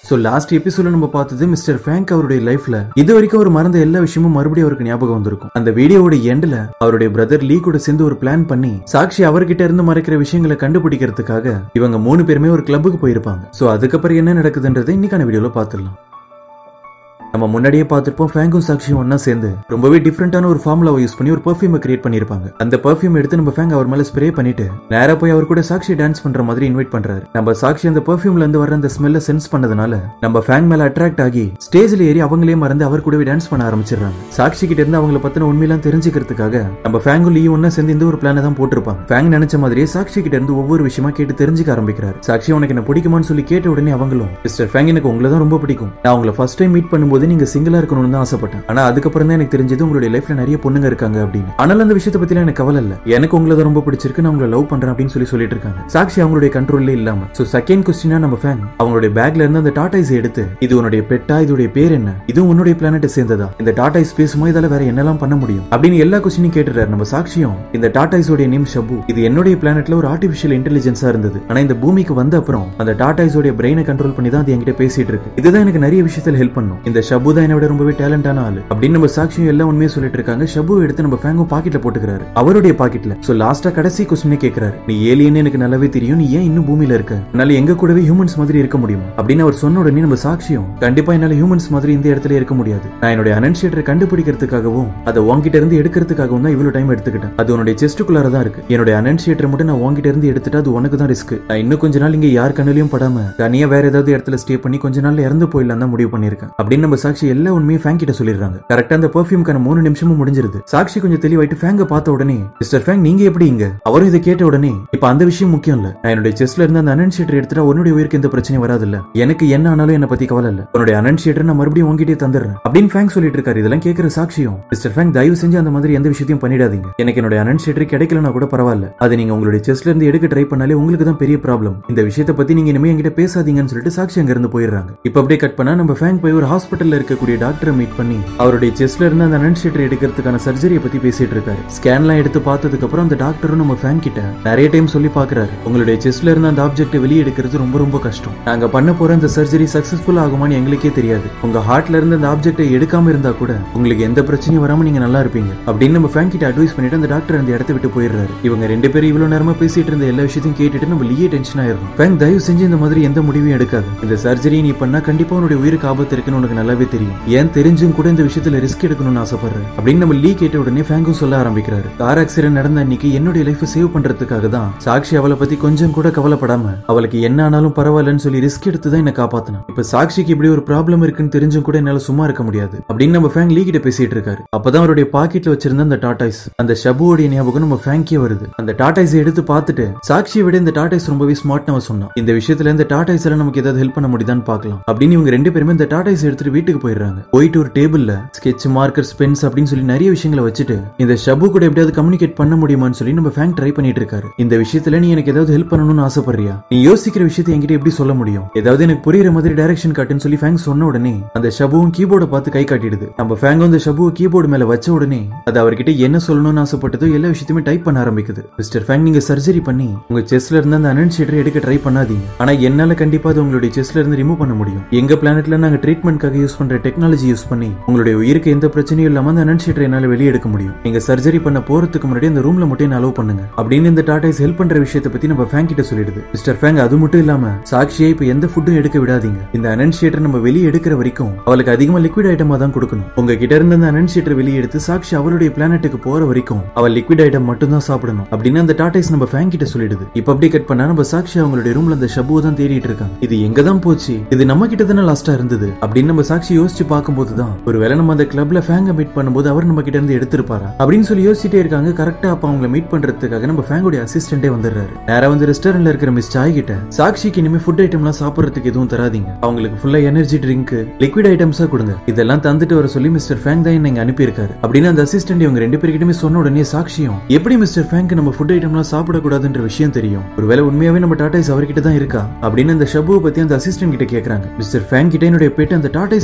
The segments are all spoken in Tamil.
சோ லாஸ்ட் எபிசோட நம்ம பார்த்தது மிஸ்டர் ஃபேங்க் அவருடைய லைஃப்ல இது வரைக்கும் அவர் மறந்த எல்லா விஷயமும் மறுபடியும் அவருக்கு ஞாபகம் வந்திருக்கும் அந்த வீடியோவோட எண்ட்ல அவருடைய பிரதர் லீ கூட சேர்ந்து ஒரு பிளான் பண்ணி சாக்ஷி அவர்கிட்ட இருந்து மறைக்கிற விஷயங்களை கண்டுபிடிக்கிறதுக்காக இவங்க மூணு பேருமே ஒரு கிளப்புக்கு போயிருப்பாங்க சோ அதுக்கப்புறம் என்ன நடக்குதுன்றதை இன்னைக்கான வீடியோல பார்த்துடலாம் நம்ம முன்னாடியே பார்த்திருப்போம் ஃபேங்கும் சாக்ஷியும் ஒன்னா சேர்ந்து ரொம்பவே டிஃப்ரெண்டான ஒரு ஃபார்முலாவை யூஸ் பண்ணி ஒரு பர்ஃபியூமை கிரியேட் பண்ணிருப்பாங்க அந்த பர்ஃபியூம் எடுத்து நம்ம ஃபேங் அவர் மேல ஸ்ப்ரே பண்ணிட்டு நேரா போய் அவர் கூட சாக்ஷி டான்ஸ் பண்ற மாதிரி இன்வைட் பண்றாரு நம்ம சாக்ஷி அந்த பர்ஃபியூம்ல இருந்து வர அந்த ஸ்மெல்ல சென்ஸ் பண்ணதுனால நம்ம ஃபேங் மேல அட்ராக்ட் ஆகி ஸ்டேஜ்ல ஏறி அவங்களே மறந்து அவர் கூடவே டான்ஸ் பண்ண ஆரம்பிச்சிடுறாங்க சாக்ஷி கிட்ட இருந்து அவங்கள பத்தின உண்மையெல்லாம் தெரிஞ்சுக்கிறதுக்காக நம்ம ஃபேங்கும் லீ ஒன்னா சேர்ந்து இந்த ஒரு பிளானை தான் போட்டிருப்பாங்க ஃபேங் நினைச்ச மாதிரியே சாக்ஷி கிட்ட இருந்து ஒவ்வொரு விஷயமா கேட்டு தெரிஞ்சுக்க ஆரம்பிக்கிறாரு சாக்ஷி உனக்கு என்ன பிடிக்குமான்னு சொல்லி கேட்ட உடனே அவங்களும் மிஸ்டர் ஃபேங் எனக்கு உங்களை தான் ரொம்ப பிடிக்கும் நான் உங்களை ஃபர்ஸ்ட் டைம் மீட் பண்ணும்போது நீங்க சிங்கிளா இருக்கணும்னு தான் ஆசைப்பட்டேன் ஆனா அதுக்கப்புறம் தான் எனக்கு தெரிஞ்சது உங்களுடைய லைஃப்ல நிறைய பொண்ணுங்க இருக்காங்க அப்படின்னு ஆனாலும் அந்த விஷயத்தை பத்திலாம் எனக்கு கவலை இல்ல எனக்கு உங்களை தான் ரொம்ப பிடிச்சிருக்கு நான் உங்களை லவ் பண்றேன் அப்படின்னு சொல்லி சொல்லிட்டு இருக்காங்க சாக்ஷி அவங்களுடைய கண்ட்ரோல்ல இல்லாம சோ செகண்ட் கொஸ்டினா நம்ம ஃபேன் அவங்களுடைய பேக்ல இருந்து அந்த டாடாய்ஸ் எடுத்து இது உன்னுடைய பெட்டா இதோடைய பேர் என்ன இதுவும் உன்னுடைய பிளானட்டை சேர்ந்ததா இந்த டாடாய்ஸ் பேசுமோ இதால வேற என்னெல்லாம் பண்ண முடியும் அப்படின்னு எல்லா கொஸ்டினும் கேட்டுறாரு நம்ம சாக்ஷியும் இந்த டாடாய்ஸோட நேம் ஷபு இது என்னுடைய பிளானட்ல ஒரு ஆர்டிபிஷியல் இன்டெலிஜென்ஸா இருந்தது ஆனா இந்த பூமிக்கு வந்த அப்புறம் அந்த டாடாய்ஸோட பிரெயினை கண்ட்ரோல் பண்ணி தான் அது என்கிட்ட பேசிட்டு இருக்கு இதுதான் எனக்கு நிறைய விஷயத்துல ஹெல்ப் பண்ணும் இந்த ஷபு தான் என்னோட ரொம்பவே டேலண்டான ஆளு அப்படின்னு நம்ம சாக்ஷியும் எல்லாம் உண்மையை சொல்லிட்டு இருக்காங்க ஷபு எடுத்து நம்ம ஃபேங்கும் பாக்கெட்ல போட்டுக்கிறாரு அவருடைய பாக்கெட்ல சோ லாஸ்டா கடைசி கொஸ்டினே கேக்குறாரு நீ ஏலியன் எனக்கு நல்லாவே தெரியும் நீ ஏன் இன்னும் பூமியில இருக்க என்னால எங்க கூடவே ஹியூமன்ஸ் மாதிரி இருக்க முடியும் அப்படின்னு அவர் சொன்ன உடனே நம்ம சாக்ஷியும் கண்டிப்பா என்னால ஹியூமன்ஸ் மாதிரி இந்த இடத்துல இருக்க முடியாது நான் என்னுடைய அனன்ஷியேட்டரை கண்டுபிடிக்கிறதுக்காகவும் அதை உன்கிட்ட இருந்து எடுக்கிறதுக்காகவும் தான் இவ்வளவு டைம் எடுத்துக்கிட்டேன் அது உன்னுடைய செஸ்டுக்குள்ளார தான் இருக்கு என்னுடைய அனன்ஷியேட்டரை மட்டும் நான் உன்கிட்ட இருந்து எடுத்துட்டு அது உனக்கு தான் ரிஸ்க் நான் இன்னும் கொஞ்ச நாள் இங்க யார் கண்ணிலையும் படாம தனியா வேற ஏதாவது இடத்துல ஸ்டே பண்ணி கொஞ்ச நாள்ல இறந்து போயிடலாம் தான் முடிவு பண்ணிருக்கேன் அப்படின்னு நம்ம சாக்ஷி எல்லா உண்மையும் ஃபேங் கிட்ட சொல்லிடுறாங்க கரெக்டா அந்த பெர்ஃபியூம்க்கான மூணு நிமிஷமும் முடிஞ்சிருது சாக்ஷி கொஞ்சம் தெளிவாயிட்டு ஃபேங்க பார்த்த உடனே மிஸ்டர் ஃபேங் நீங்க எப்படி இங்க அவரும் இதை கேட்ட உடனே இப்ப அந்த விஷயம் முக்கியம் இல்ல நான் என்னுடைய செஸ்ல இருந்து அந்த அனன்ஷியேட்டர் எடுத்துட்டா உன்னுடைய உயிருக்கு எந்த பிரச்சனையும் வராது இல்ல எனக்கு என்ன ஆனாலும் என்ன பத்தி கவலை இல்ல உன்னுடைய அனன்ஷியேட்டர் நான் மறுபடியும் உங்ககிட்டே தந்துடுறேன் அப்படின்னு ஃபேங் சொல்லிட்டு இருக்காரு இதெல்லாம் கேட்கிற சாட்சியும் மிஸ்டர் ஃபேங் தயவு செஞ்சு அந்த மாதிரி எந்த விஷயத்தையும் பண்ணிடாதீங்க எனக்கு என்னுடைய அனன்ஷியேட்டர் கிடைக்கலனா கூட பரவாயில்ல அது நீங்க உங்களுடைய செஸ்ல இருந்து எடுக்க ட்ரை பண்ணாலே உங்களுக்கு தான் பெரிய ப்ராப்ளம் இந்த விஷயத்தை பத்தி நீங்க இனிமே என்கிட்ட பேசாதீங்கன்னு சொல்லிட்டு சாட்சி அங்க இருந்து போயிடுறாங்க இப்ப அப்படியே கட் பண்ணா நம்ம ஃபேங் போய் ஒரு ஹாஸ்பிட்டல்ல இருக்கக்கூடிய டாக்டரை மீட் பண்ணி அவருடைய செஸ்ல இருந்து அந்த அனன்ஷியேட்டர் எடுக்கிறதுக்கான சர்ஜரியை பத்தி பேசிட்டு இருக்காரு ஸ்கேன்லாம் எடுத்து பார்த்ததுக்கு அப்புறம் அந்த டாக்டரும் நம்ம ஃபேன் கிட்ட நிறைய டைம் சொல்லி பாக்குறாரு உங்களுடைய செஸ்ல இருந்து அந்த ஆப்ஜெக்ட் வெளியே எடுக்கிறது ரொம்ப ரொம்ப கஷ்டம் நாங்க பண்ண போற அந்த சர்ஜரி சக்சஸ்ஃபுல் ஆகுமான்னு எங்களுக்கே தெரியாது உங்க ஹார்ட்ல இருந்து அந்த ஆப்ஜெக்டை எடுக்காம இருந்தா கூட உங்களுக்கு எந்த பிரச்சனையும் வராம நீங்க நல்லா இருப்பீங்க அப்படின்னு நம்ம ஃபேன் கிட்ட அட்வைஸ் பண்ணிட்டு அந்த டாக்டர் அந்த இடத்த விட்டு போயிடுறாரு இவங்க ரெண்டு பேரும் இவ்வளவு நேரமா பேசிட்டு இருந்த எல்லா விஷயத்தையும் கேட்டுட்டு நம்ம லீயே டென்ஷன் ஆயிரும் ஃபேங் தயவு செஞ்சு இந்த மாதிரி எந்த முடிவையும் எடுக்காது இந்த சர்ஜரி நீ பண்ணா கண்டிப்பா உன்னுடைய உயிருக்கு ஆபத்து இருக்குன்னு உனக்கு நல்லாவே தெரியும் ஏன் தெரிஞ்சும் கூட இந்த விஷயத்துல ரிஸ்க் எடுக்கணும்னு ஆசைப்படுறேன் அப்படின்னு நம்ம லீ கேட்ட உடனே ஃபேங்கும் சொல்ல ஆரம்பிக்கிறாரு கார் ஆக்சிடென்ட் நடந்த அன்னைக்கு என்னுடைய லைஃப் சேவ் பண்றதுக்காக தான் சாக்ஷி அவளை பத்தி கொஞ்சம் கூட கவலைப்படாம அவளுக்கு என்ன ஆனாலும் பரவாயில்லன்னு சொல்லி ரிஸ்க் எடுத்து தான் என்ன காப்பாத்தணும் இப்ப சாக்ஷிக்கு இப்படி ஒரு ப்ராப்ளம் இருக்குன்னு தெரிஞ்சும் கூட என்னால சும்மா இருக்க முடியாது அப்படின்னு நம்ம ஃபேங் லீ கிட்ட பேசிட்டு இருக்காரு அப்பதான் அவருடைய பாக்கெட்ல வச்சிருந்த அந்த டாடாய்ஸ் அந்த ஷபுவோடைய ஞாபகம் நம்ம ஃபேங்கே வருது அந்த டாடாய்ஸ் எடுத்து பார்த்துட்டு சாக்ஷியை விட இந்த டாடாய்ஸ் ரொம்பவே ஸ்மார்ட் நம்ம சொன்னோம் இந்த விஷயத்துல இந்த டாடாய்ஸ் எல்லாம் நமக்கு ஏதாவது ஹெல்ப் பண்ண முடியுதான்னு பார்க்கலாம் அப்படின்னு இவங்க ரெண்டு பேருமே இந்த டாடாய்ஸ் எடுத்துட்டு வீட்டுக்கு போயிடுறாங்க போயிட்டு ஒரு டேபிள்ல ஸ்கெட்ச் மார்க்கர் ஸ்பென்ஸ் அப்படின்னு சொல்லி நிறைய விஷயங்களை வச்சுட்டு இந்த ஷபு கூட எப்படியாவது கம்யூனிகேட் பண்ண முடியுமான்னு சொல்லி நம்ம ஃபேங் ட்ரை பண்ணிட்டு இருக்காரு இந்த விஷயத்துல நீ எனக்கு ஏதாவது ஹெல்ப் பண்ணணும்னு ஆசைப்படுறியா நீ யோசிக்கிற விஷயத்தை என்கிட்ட எப்படி சொல்ல முடியும் ஏதாவது எனக்கு புரியுற மாதிரி டைரக்ஷன் காட்டுன்னு சொல்லி ஃபேங் சொன்ன உடனே அந்த ஷபுவும் கீபோர்டை பார்த்து கை காட்டிடுது நம்ம ஃபேங் அந்த ஷபுவை கீபோர்டு மேல வச்ச உடனே அது அவர்கிட்ட என்ன சொல்லணும்னு ஆசைப்பட்டதோ எல்லா விஷயத்தையுமே டைப் பண்ண ஆரம்பிக்குது மிஸ்டர் ஃபேங் நீங்க சர்ஜரி பண்ணி உங்க செஸ்ல இருந்து அந்த அனன்ஷியேட்டர் எடுக்க ட்ரை பண்ணாதீங்க ஆனா என்னால கண்டிப்பா அது உங்களுடைய செஸ்ல இருந்து ரிமூவ் பண்ண முடியும் எங்க பிளானட்ல நாங்க ட்ரீட்மெண்ட்காக யூஸ் பண்ற டெக்னாலஜி யூஸ் பண்ணி உங்களுடைய உயிருக்கு எந்த பிரச்சனையும் இல்லாம அந்த அனன்ஷியேட்டர் என்னால வெளியே எடுக்க முடியும் நீங்க சர்ஜரி பண்ண போறதுக்கு முன்னாடி அந்த ரூம்ல மட்டும் அலோவ் பண்ணுங்க அப்படின்னு இந்த டாடாஸ் ஹெல்ப் பண்ற விஷயத்தை பத்தி நம்ம ஃபேங் கிட்ட சொல்லிடுது மிஸ்டர் ஃபேங் அது மட்டும் இல்லாம சாக்ஷியை இப்ப எந்த ஃபுட்டும் எடுக்க விடாதீங்க இந்த அனன்ஷியேட்டர் நம்ம வெளியே எடுக்கிற வரைக்கும் அவளுக்கு அதிகமா லிக்விட் ஐட்டமா தான் கொடுக்கணும் உங்க கிட்ட இருந்து அந்த அனன்ஷியேட்டர் வெளியே எடுத்து சாக்ஷி அவளுடைய பிளானட்டுக்கு போற வரைக்கும் அவள் லிக்விட் ஐட்டம் மட்டும் தான் சாப்பிடணும் அப்படின்னு அந்த டாடாஸ் நம்ம ஃபேங் கிட்ட சொல்லிடுது இப்ப அப்படியே கட் பண்ணா நம்ம சாக்ஷி அவங்களுடைய ரூம்ல அந்த ஷபுவை தான் தேடிட்டு இருக்காங்க இது எங்க தான் போச்சு இது நம்ம கிட்ட தானே லாஸ்டா இருந்தது அப்படின்னு நம்ம சாக்ஷி யோசிச்சு பார்க்கும்போது தான் ஒருவேளை நம்ம அந்த கிளப்ல ஃபேங்க மீட் பண்ணும்போது அவர் நம்ம கிட்ட இருந்து எடுத்திருப்பாரா அப்படின்னு சொல்லி யோசிச்சுட்டே இருக்காங்க கரெக்டா அப்ப அவங்கள மீட் பண்றதுக்காக நம்ம ஃபேங்கோட அசிஸ்டன்டே வந்துடுறாரு நேரா வந்து ரெஸ்டாரண்ட்ல இருக்கிற மிஸ் சாய் கிட்ட சாக்ஷிக்கு இனிமே ஃபுட் ஐட்டம்லாம் சாப்பிடறதுக்கு எதுவும் தராதீங்க அவங்களுக்கு ஃபுல்லா எனர்ஜி ட்ரிங்க் லிக்விட் ஐட்டம்ஸா கொடுங்க இதெல்லாம் தந்துட்டு வர சொல்லி மிஸ்டர் ஃபேங் தான் என்ன இங்க அனுப்பியிருக்காரு அப்படின்னு அந்த அசிஸ்டன்ட் இவங்க ரெண்டு பேர்கிட்டயுமே சொன்ன உடனே சாக்ஷியும் எப்படி மிஸ்டர் ஃபேங்க் நம்ம ஃபுட் ஐட்டம்லாம் சாப்பிடக்கூடாதுன்ற விஷயம் தெரியும் ஒருவேளை உண்மையாவே நம்ம டாடாய்ஸ் அவர்கிட்ட தான் இருக்கா அப்படின்னு அந்த ஷபுவை பத்தி அந்த அசிஸ்டன்ட் கிட்ட கேக்குறாங்க மிஸ்டர் ஃபேங் கிட்ட என்னுடைய பெட் அந்த டாடாய்ஸ்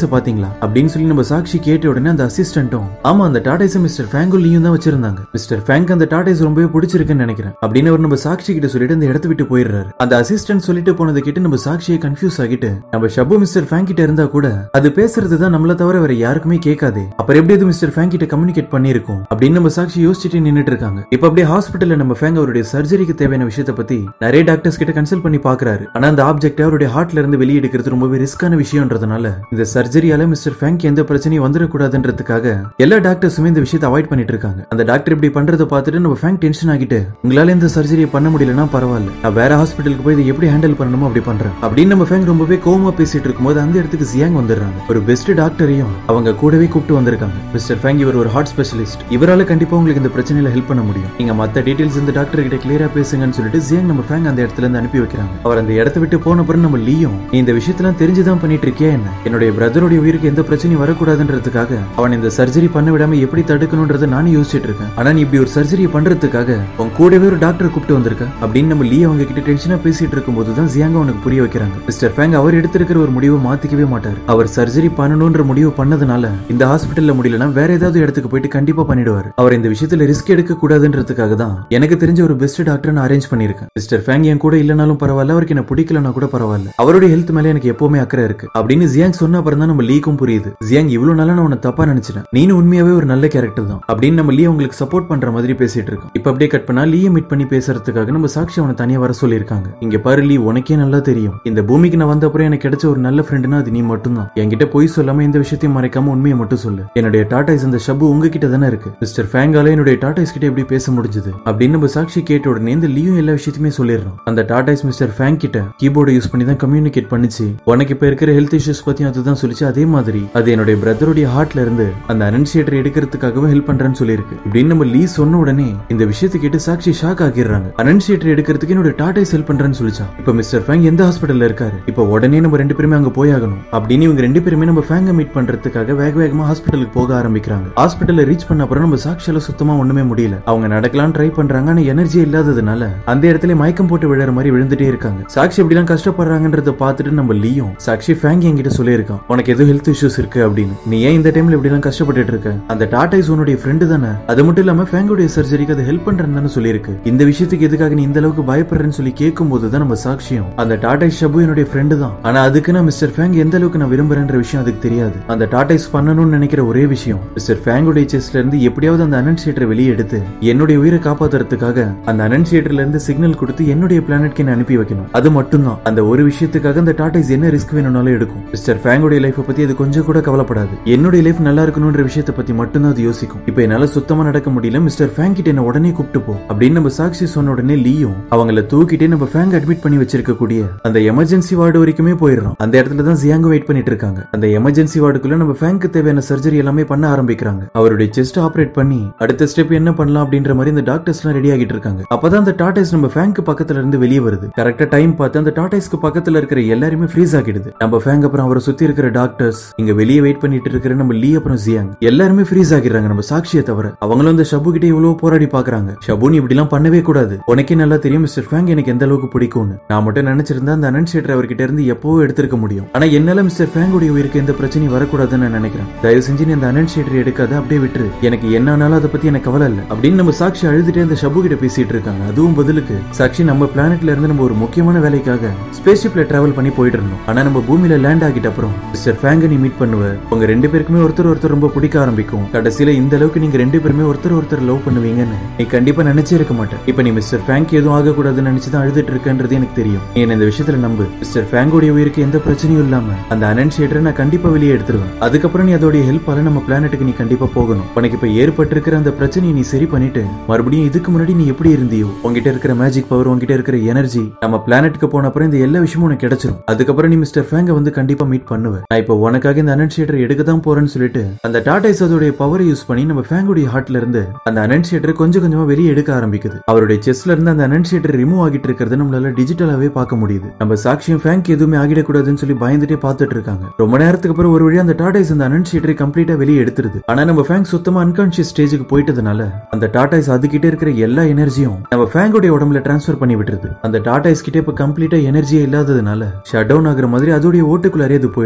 டாடைஸ பாத்தீங்களா அப்படின்னு சொல்லி நம்ம சாக்ஷி கேட்ட உடனே அந்த அசிஸ்டன்ட்டும் ஆமா அந்த டாடைஸ மிஸ்டர் ஃபேங்குலியும் தான் வச்சிருந்தாங்க மிஸ்டர் ஃபேங்க் அந்த டாடைஸ் ரொம்பவே பிடிச்சிருக்குன்னு நினைக்கிறேன் அப்படின்னு அவர் நம்ம சாக்ஷி கிட்ட சொல்லிட்டு அந்த இடத்த விட்டு போயிடுறாரு அந்த அசிஸ்டன்ட் சொல்லிட்டு போனதை கேட்டு நம்ம சாக்ஷியை கன்ஃபியூஸ் ஆகிட்டு நம்ம ஷபு மிஸ்டர் ஃபேங்க் கிட்ட இருந்தா கூட அது பேசுறது தான் நம்மள தவிர வேற யாருக்குமே கேட்காதே அப்புறம் எப்படி அது மிஸ்டர் ஃபேங்க் கிட்ட கம்யூனிகேட் பண்ணிருக்கும் அப்படின்னு நம்ம சாக்ஷி யோசிச்சுட்டு நின்னுட்டு இருக்காங்க இப்ப அப்படியே ஹாஸ்பிட்டல்ல நம்ம ஃபேங் அவருடைய சர்ஜரிக்கு தேவையான விஷயத்த பத்தி நிறைய டாக்டர்ஸ் கிட்ட கன்சல்ட் பண்ணி பாக்குறாரு ஆனா அந்த ஆப்ஜெக்ட் அவருடைய ஹார்ட்ல இருந்து வெளியே எடுக்கிறது ரொம்பவே ரிஸ்கான விஷயம்ன்றதுனால இந்த சர்ஜரியால மிஸ்டர் ஃபேங்க் எந்த பிரச்சனையும் வந்துடக்கூடாதுன்றதுக்காக எல்லா டாக்டர்ஸுமே இந்த விஷயத்தை அவாய்ட் பண்ணிட்டு இருக்காங்க அந்த டாக்டர் இப்படி பண்றதை பார்த்துட்டு நம்ம ஃபேங்க் டென்ஷன் ஆகிட்டு உங்களால இந்த சர்ஜரியை பண்ண முடியலன்னா பரவாயில்ல நான் வேற ஹாஸ்பிட்டலுக்கு போய் இதை எப்படி ஹேண்டில் பண்ணணுமோ அப்படி பண்றேன் அப்படின்னு நம்ம ஃபேங்க் ரொம்பவே கோவமா பேசிட்டு இருக்கும்போது அந்த இடத்துக்கு ஜியாங் வந்துடுறாங்க ஒரு பெஸ்ட் டாக்டரையும் அவங்க கூடவே கூப்பிட்டு வந்திருக்காங்க மிஸ்டர் ஃபேங் இவர் ஒரு ஹார்ட் ஸ்பெஷலிஸ்ட் இவரால கண்டிப்பா உங்களுக்கு இந்த பிரச்சனையில ஹெல்ப் பண்ண முடியும் நீங்க மத்த டீடைல்ஸ் இந்த டாக்டர் கிட்ட கிளியரா பேசுங்கன்னு சொல்லிட்டு ஜியாங் நம்ம ஃபேங் அந்த இடத்துல இருந்து அனுப்பி வைக்கிறாங்க அவர் அந்த இடத்த விட்டு போன அப்புறம் நம்ம லீயும் நீ இந்த விஷயத்தெல்லாம் தெரிஞ்சுதான் பண்ணிட்டு இருக்கியா என்ன என்னுடைய பிரதருடைய உயிருக்கு எந்த பிரச்சனையும் வரக்கூடாதுன்றதுக்காக அவன் இந்த சர்ஜரி பண்ண விடாம எப்படி தடுக்கணும்ன்றத நானும் யோசிச்சுட்டு இருக்கேன் ஆனா நீ இப்படி ஒரு சர்ஜரி பண்றதுக்காக உன் கூடவே ஒரு டாக்டர் கூப்பிட்டு வந்திருக்க அப்படின்னு நம்ம லீ அவங்க கிட்ட டென்ஷனா பேசிட்டு இருக்கும்போது தான் ஜியாங்க அவனுக்கு புரிய வைக்கிறாங்க மிஸ்டர் ஃபேங் அவர் எடுத்திருக்கிற ஒரு முடிவை மாத்திக்கவே மாட்டார் அவர் சர்ஜரி பண்ணணும்ன்ற முடிவு பண்ணதுனால இந்த ஹாஸ்பிட்டல்ல முடியலன்னா வேற ஏதாவது இடத்துக்கு போயிட்டு கண்டிப்பா பண்ணிடுவார் அவர் இந்த விஷயத்துல ரிஸ்க் எடுக்க கூடாதுன்றதுக்காக தான் எனக்கு தெரிஞ்ச ஒரு பெஸ்ட் டாக்டர் நான் அரேஞ்ச் பண்ணிருக்கேன் மிஸ்டர் ஃபேங் என் கூட இல்லனாலும் பரவாயில்ல அவருக்கு என்ன பிடிக்கலனா கூட பரவாயில்ல அவருடைய ஹெல்த் மேல எனக்கு எப்பவுமே அக்கறை இருக்கு அப்படின்னு ஜியாங் சொன்ன அப்புறம் தான் நம்ம லீக்கும் புரியுது ஜியாங் இவ்வளவு நாளா நான் உன்னை தப்பா நினைச்சிட்டேன் நீனும் உண்மையாவே ஒரு நல்ல கேரக்டர் தான் அப்படின்னு நம்ம லீ உங்களுக்கு சப்போர்ட் பண்ற மாதிரி பேசிட்டு இருக்கோம் இப்ப அப்படியே கட் பண்ணா லீயை மீட் பண்ணி பேசுறதுக்காக நம்ம சாட்சி அவனை தனியா வர சொல்லியிருக்காங்க இங்க பாரு லீ உனக்கே நல்லா தெரியும் இந்த பூமிக்கு நான் வந்த அப்புறம் எனக்கு கிடைச்ச ஒரு நல்ல ஃப்ரெண்டுனா அது நீ மட்டும்தான் என்கிட்ட போய் சொல்லாம எந்த விஷயத்தையும் மறைக்காம உண்மையை மட்டும் சொல்லு என்னுடைய டாடாஸ் இந்த ஷபு உங்ககிட்ட தானே இருக்கு மிஸ்டர் ஃபேங்கால என்னுடைய டாடாஸ் கிட்ட எப்படி பேச முடிஞ்சது அப்படின்னு நம்ம சாட்சி கேட்ட உடனே இந்த லீயும் எல்லா விஷயத்தையுமே சொல்லிடுறோம் அந்த டாடாஸ் மிஸ்டர் ஃபேங் கிட்ட கீபோர்டு யூஸ் பண்ணி தான் கம்யூனிகேட் பண்ணிச்சு உனக்கு இப்ப இருக்கிற ஹெல்த் இஷ்யூஸ் பத்தியும் அதுதான் சொல்லிச்சு அதே மாதிரி அது என்னுடைய பிரதருடைய ஹார்ட்ல இருந்து அந்த அனன்சியேட்டர் எடுக்கிறதுக்காகவே ஹெல்ப் பண்றேன்னு சொல்லியிருக்கு இப்படின்னு நம்ம லீ சொன்ன உடனே இந்த விஷயத்தை கேட்டு சாட்சி ஷாக் ஆகிடுறாங்க அனன்சியேட்டர் எடுக்கிறதுக்கு என்னோட டாடாஸ் ஹெல்ப் பண்றேன்னு சொல்லிச்சா இப்ப மிஸ்டர் ஃபேங் எந்த ஹாஸ்பிட்டல்ல இருக்காரு இப்ப உடனே நம்ம ரெண்டு பேருமே அங்க போயாகணும் அப்படின்னு இவங்க ரெண்டு பேருமே நம்ம ஃபேங்க மீட் பண்றதுக்காக வேக வேகமா ஹாஸ்பிட்டலுக்கு போக ஆரம்பிக்கிறாங்க ஹாஸ்பிட்டல்ல ரீச் பண்ண அப்புறம் நம்ம சாட்சியால சுத்தமா ஒண்ணுமே முடியல அவங்க நடக்கலாம் ட்ரை பண்றாங்க ஆனா எனர்ஜி இல்லாததுனால அந்த இடத்துல மயக்கம் போட்டு விழுற மாதிரி விழுந்துட்டே இருக்காங்க சாட்சி எப்படிலாம் கஷ்டப்படுறாங்கன்றத பார்த்துட்டு நம்ம லீயும் சாட்சி ஃபேங் என்கிட்ட சொல்லியிருக்கான் உனக்கு எதுவும் ஹெல்த் இஷ்யூஸ் இருக்கு அப்படின்னு நீ ஏன் இந்த டைம்ல இப்படிலாம் கஷ்டப்பட்டுட்டு இருக்க அந்த டாடாஸ் உன்னுடைய ஃப்ரெண்டு தானே அது மட்டும் இல்லாம ஃபேங்குடைய சர்ஜரிக்கு அது ஹெல்ப் பண்றேன்னு தானே சொல்லியிருக்கு இந்த விஷயத்துக்கு எதுக்காக நீ இந்த அளவுக்கு பயப்படுறேன்னு சொல்லி கேட்கும் போது தான் நம்ம சாட்சியம் அந்த டாடாஸ் ஷபு என்னுடைய ஃப்ரெண்டு தான் ஆனா அதுக்கு நான் மிஸ்டர் ஃபேங் எந்த அளவுக்கு நான் விரும்புறேன்ற விஷயம் அதுக்கு தெரியாது அந்த டாடாஸ் பண்ணணும்னு நினைக்கிற ஒரே விஷயம் மிஸ்டர் ஃபேங்குடைய செஸ்ட்ல இருந்து எப்படியாவது அந்த அனன்சியேட்டரை வெளியே எடுத்து என்னுடைய உயிரை காப்பாத்துறதுக்காக அந்த அனன்சியேட்டர்ல இருந்து சிக்னல் கொடுத்து என்னுடைய பிளானட்க்கு என்ன அனுப்பி வைக்கணும் அது மட்டும்தான் அந்த ஒரு விஷயத்துக்காக அந்த டாடாஸ் என்ன ரிஸ்க் வேணும்னாலும் எடுக்கும் மிஸ்டர் ஃபேங்குடைய லைஃப் பத்தி அது கொஞ்சம் கூட கவலைப்படாது என்னுடைய லைஃப் நல்லா இருக்கணும்ன்ற விஷயத்தை பத்தி மட்டும்தான் அது யோசிக்கும் இப்போ என்னால சுத்தமா நடக்க முடியல மிஸ்டர் ஃபேங் கிட்ட என்ன உடனே கூப்பிட்டு போ அப்படின்னு நம்ம சாக்ஷி சொன்ன உடனே லீயும் அவங்கள தூக்கிட்டே நம்ம ஃபேங் அட்மிட் பண்ணி வச்சிருக்க கூடிய அந்த எமர்ஜென்சி வார்டு வரைக்குமே போயிடுறோம் அந்த இடத்துல தான் ஜியாங்க வெயிட் பண்ணிட்டு இருக்காங்க அந்த எமர்ஜென்சி வார்டுக்குள்ள நம்ம ஃபேங்க்கு தேவையான சர்ஜரி எல்லாமே பண்ண ஆரம்பிக்கிறாங்க அவருடைய செஸ்ட் ஆபரேட் பண்ணி அடுத்த ஸ்டெப் என்ன பண்ணலாம் அப்படின்ற மாதிரி இந்த டாக்டர்ஸ் எல்லாம் ரெடி ஆகிட்டு இருக்காங்க அப்பதான் அந்த டாடைஸ் நம்ம ஃபேங்க்கு பக்கத்துல இருந்து வெளியே வருது கரெக்டா டைம் பார்த்து அந்த டாடைஸ்க்கு பக்கத்துல இருக்கிற எல்லாருமே ஃப்ரீஸ் ஆகிடுது நம்ம ஃபேங் அப்புறம் அவரை சுத்தி இருக்கிற டாக்டர்ஸ் இங்க வெளியே வெயிட் பண்ணிட்டு இருக்கிற நம்ம லீ அப்புறம் ஜியாங் எல்லாருமே ஃப்ரீஸ் ஆகிடுறாங்க நம்ம சாட்சியை தவிர அவங்களும் இந்த ஷபு கிட்ட இவ்வளவு போராடி பாக்குறாங்க ஷபு நீ இப்படி எல்லாம் பண்ணவே கூடாது உனக்கே நல்லா தெரியும் மிஸ்டர் ஃபேங் எனக்கு எந்த அளவுக்கு பிடிக்கும்னு நான் மட்டும் நினைச்சிருந்தா அந்த அனன்சியேட்டர் அவர்கிட்ட இருந்து எப்பவோ எடுத்திருக்க முடியும் ஆனா என்னால மிஸ்டர் ஃபேங்குடைய உயிருக்கு எந்த பிரச்சனையும் வரக்கூடாதுன்னு நான் நினைக்கிறேன் தயவு செஞ்சு நீ அந்த அனன்சியேட்டர் எடுக்காத அப்படியே விட்டுரு எனக்கு என்ன ஆனாலும் அதை பத்தி எனக்கு கவலை இல்ல அப்படின்னு நம்ம சாட்சி அழுதுட்டே அந்த ஷபு கிட்ட பேசிட்டு இருக்காங்க அதுவும் பதிலுக்கு சாட்சி நம்ம பிளானட்ல இருந்து நம்ம ஒரு முக்கியமான வேலைக்காக ஸ்பேஸ் ஷிப்ல டிராவல் பண்ணி போயிட்டு இருந்தோம் ஆனா நம்ம பூமியில லேண்ட் ஆகிட்ட அப்புறம் மிஸ்டர் ஃபேங்க நீ மீட் பண்ணுவ உங்க ரெண்டு பேருக்குமே ஒருத்தர் ஒருத்தர் ரொம்ப பிடிக்க ஆரம்பிக்கும் கடைசியில இந்த அளவுக்கு நீங்க ரெண்டு பேருமே ஒருத்தர் ஒருத்தர் லவ் பண்ணுவீங்கன்னு நீ கண்டிப்பா நினைச்சே இருக்க மாட்டேன் இப்ப நீ மிஸ்டர் ஃபேங்க் எதுவும் ஆகக்கூடாதுன்னு நினைச்சுதான் அழுதுட்டு இருக்கன்றது எனக்கு தெரியும் நீ என்ன இந்த விஷயத்துல நம்பு மிஸ்டர் ஃபேங்கோடைய உயிருக்கு எந்த பிரச்சனையும் இல்லாம அந்த அனன்சியேட்டரை நான் கண்டிப்பா வெளியே எடுத்துருவேன் அதுக்கப்புறம் நீ அதோடைய ஹெல்ப்பால நம்ம பிளானட்டுக்கு நீ கண்டிப்பா போகணும் உனக்கு இப்ப ஏற்பட்டிருக்கிற அந்த பிரச்சனையை நீ சரி பண்ணிட்டு மறுபடியும் இதுக்கு முன்னாடி நீ எப்படி இருந்தியோ உங்ககிட்ட இருக்கிற மேஜிக் பவர் உங்ககிட்ட இருக்கிற எனர்ஜி நம்ம பிளானட்டுக்கு போன அப்புறம் இந்த எல்லா விஷயமும் உனக்கு கிடைச்சிரும் அதுக்கப்புறம் நீ மிஸ்டர் ஃபேங்க வந்து கண்டிப்பா மீட் பண்ணுவ நான் இப்போ உனக்காக இந்த அனன்சியேட்டர் எடுக்க தான் போறேன்னு சொல்லிட்டு அந்த டாடைஸ் அதோடைய பவரை யூஸ் பண்ணி நம்ம ஃபேங்குடைய ஹார்ட்ல இருந்து அந்த அனன்சியேட்டர் கொஞ்சம் கொஞ்சமா வெளியே எடுக்க ஆரம்பிக்குது அவருடைய செஸ்ட்ல இருந்து அந்த அனன்சியேட்டர் ரிமூவ் ஆகிட்டு இருக்கிறத நம்மளால டிஜிட்டலாவே பார்க்க முடியுது நம்ம சாட்சியம் ஃபேங்க் எதுவுமே ஆகிடக்கூடாதுன்னு சொல்லி பயந்துட்டே பார்த்துட்டு இருக்காங்க ரொம்ப நேரத்துக்கு அப்புறம் ஒரு வழியா அந்த டாடைஸ் அந்த அனன்சியேட்டரை கம்ப்ளீட்டா வெளியே எடுத்துருது ஆனா நம்ம ஃபேங்க் சுத்தமா அன்கான்சியஸ் ஸ்டேஜுக்கு போயிட்டதுனால அந்த டாடைஸ் அதுகிட்ட இருக்கிற எல்லா எனர்ஜியும் நம்ம ஃபேங்கோடைய உடம்புல டிரான்ஸ்ஃபர் பண்ணி விட்டுருது அந்த டாடைஸ் கிட்ட இப்ப கம்ப்ளீட்டா எனர்ஜியே இல்லாததுனால ஷட் டவுன் ஆகுற மாதிரி அதோடைய ஓட்டுக்குள்ளாரே அது போயிடுது ரொம்ப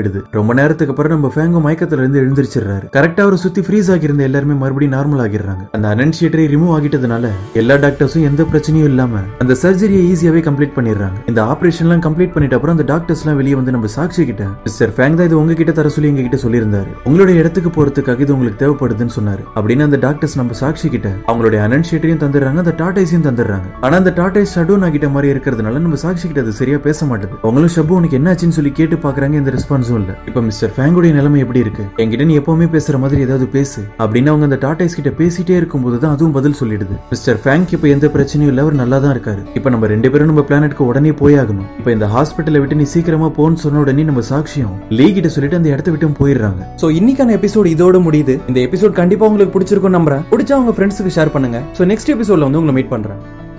ரொம்ப நேரத்துக்கு அப்புறம் நம்ம ஃபேங்கோ மயக்கத்துல இருந்து எழுந்திருச்சிடுறாரு கரெக்டா அவர் சுத்தி ஃப்ரீஸ் ஆகியிருந்த எல்லாருமே மறுபடியும் நார்மல் ஆகிடுறாங்க அந்த அனன்ஷியேட்டரை ரிமூவ் ஆகிட்டதுனால எல்லா டாக்டர்ஸும் எந்த பிரச்சனையும் இல்லாம அந்த சர்ஜரியை ஈஸியாவே கம்ப்ளீட் பண்ணிடுறாங்க இந்த ஆபரேஷன் எல்லாம் கம்ப்ளீட் பண்ணிட்ட அப்புறம் அந்த டாக்டர்ஸ் எல்லாம் வெளியே வந்து நம்ம சாட்சி கிட்ட மிஸ்டர் ஃபேங் தான் இது உங்ககிட்ட தர சொல்லி எங்க கிட்ட சொல்லியிருந்தாரு உங்களுடைய இடத்துக்கு போறதுக்காக இது உங்களுக்கு தேவைப்படுதுன்னு சொன்னாரு அப்படின்னு அந்த டாக்டர்ஸ் நம்ம சாட்சி கிட்ட அவங்களுடைய அனன்ஷியேட்டரையும் தந்துடுறாங்க அந்த டாட்டைஸையும் தந்துடுறாங்க ஆனா அந்த டாட்டைஸ் ஷடோன் ஆகிட்ட மாதிரி இருக்கிறதுனால நம்ம சாட்சி கிட்ட அது சரியா பேச மாட்டேது அவங்களும் ஷபு உனக்கு என்னாச்சுன்னு சொல்லி கேட்டு பாக்குறாங்க எந்த ரெஸ்பான்ஸும் இல்ல இப்ப மிஸ்டர் ஃபேங்குடைய நிலைமை எப்படி இருக்கு என்கிட்ட நீ எப்பவுமே பேசுற மாதிரி ஏதாவது பேசு அப்படின்னு அவங்க அந்த டாட்டைஸ் கிட்ட பேசிட்டே இருக்கும்போது தான் அதுவும் பதில் சொல்லிடுது மிஸ்டர் ஃபேங்க் இப்ப எந்த பிரச்சனையும் இல்ல அவர் நல்லா தான் இருக்காரு இப்ப நம்ம ரெண்டு பேரும் நம்ம பிளானட்க்கு உடனே போயாகணும் இப்ப இந்த ஹாஸ்பிட்டலை விட்டு நீ சீக்கிரமா போன்னு சொன்ன உடனே நம்ம சாட்சியம் லீ கிட்ட சொல்லிட்டு அந்த இடத்த விட்டு போயிடுறாங்க சோ இன்னைக்கான எபிசோட் இதோட முடியுது இந்த எபிசோட் கண்டிப்பா உங்களுக்கு பிடிச்சிருக்கும் நம்புறேன் பிடிச்சா உங்க ஃப்ரெண்ட்ஸுக்கு ஷேர் பண்ணுங்க சோ நெக்ஸ்ட் எபிசோட்ல வந்து உங்களை மீட் பண்றேன்